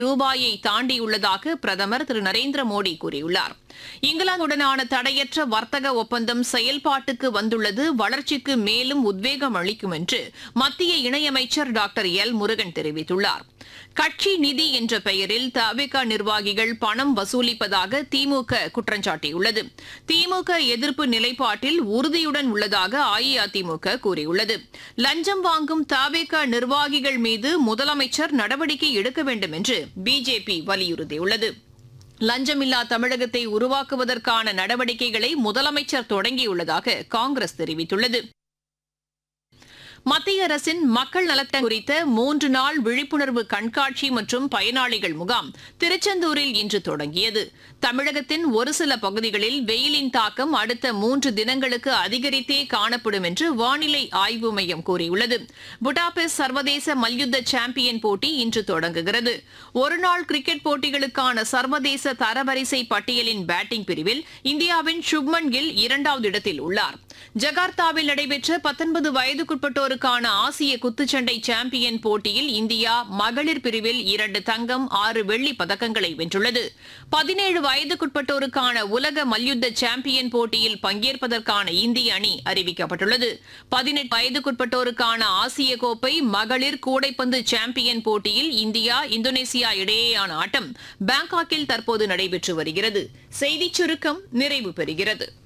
ரூபாயை தாண்டியுள்ளதாக பிரதமர் திரு நரேந்திர மோடி கூறியுள்ளார் இங்கிலாந்துடனான தடையற்ற வர்த்தக ஒப்பந்தம் செயல்பாட்டுக்கு வந்துள்ளது வளர்ச்சிக்கு மேலும் உத்வேகம் அளிக்கும் என்று மத்திய இணையமைச்சர் டாக்டர் எல் முருகன் தெரிவித்துள்ளார் கட்சி நிதி என்ற பெயரில் தவிக நிர்வாகிகள் பணம் வசூலிப்பதாக திமுக குற்றம் சாட்டியுள்ளது திமுக எதிர்ப்பு நிலைப்பாட்டில் உறுதியுடன் உள்ளதாக அஇஅதிமுக கூறியுள்ளது லஞ்சம் வாங்கும் தவிக நிர்வாகிகள் மீது முதலமைச்சர் நடவடிக்கை எடுக்க வேண்டும் என்று பிஜேபி வலியுறுத்தியுள்ளது லஞ்சமில்லா தமிழகத்தை உருவாக்குவதற்கான நடவடிக்கைகளை முதலமைச்சர் தொடங்கியுள்ளதாக காங்கிரஸ் தெரிவித்துள்ளது மத்திய அரசின் மக்கள் நலத்திட்டம் குறித்த மூன்று நாள் விழிப்புணர்வு கண்காட்சி மற்றும் பயனாளிகள் முகாம் திருச்செந்தூரில் இன்று தொடங்கியது தமிழகத்தின் ஒரு சில பகுதிகளில் வெயிலின் தாக்கம் அடுத்த மூன்று தினங்களுக்கு அதிகரித்தே காணப்படும் என்று வானிலை ஆய்வு மையம் கூறியுள்ளது புடாபெஸ்ட் சர்வதேச மல்யுத்த சாம்பியன் போட்டி இன்று தொடங்குகிறது ஒருநாள் கிரிக்கெட் போட்டிகளுக்கான சர்வதேச தரவரிசை பட்டியலின் பேட்டிங் பிரிவில் இந்தியாவின் சுப்மன் கில் இரண்டாவது இடத்தில் உள்ளார் ஜகார்த்தாவில் நடைபெற்ற பத்தொன்பது வயதுக்குட்பட்டோருக்கான ஆசிய குத்துச்சண்டை சாம்பியன் போட்டியில் இந்தியா மகளிர் பிரிவில் இரண்டு தங்கம் ஆறு வெள்ளி பதக்கங்களை வென்றுள்ளது பதினேழு வயதுக்குட்பட்டோருக்கான உலக மல்யுத்த சாம்பியன் போட்டியில் பங்கேற்பதற்கான இந்திய அணி அறிவிக்கப்பட்டுள்ளது பதினெட்டு வயதுக்குட்பட்டோருக்கான ஆசிய கோப்பை மகளிர் கூடைப்பந்து சாம்பியன் போட்டியில் இந்தியா இந்தோனேசியா இடையேயான ஆட்டம் பாங்காக்கில் தற்போது நடைபெற்று வருகிறது செய்திச் சுருக்கம் நிறைவு பெறுகிறது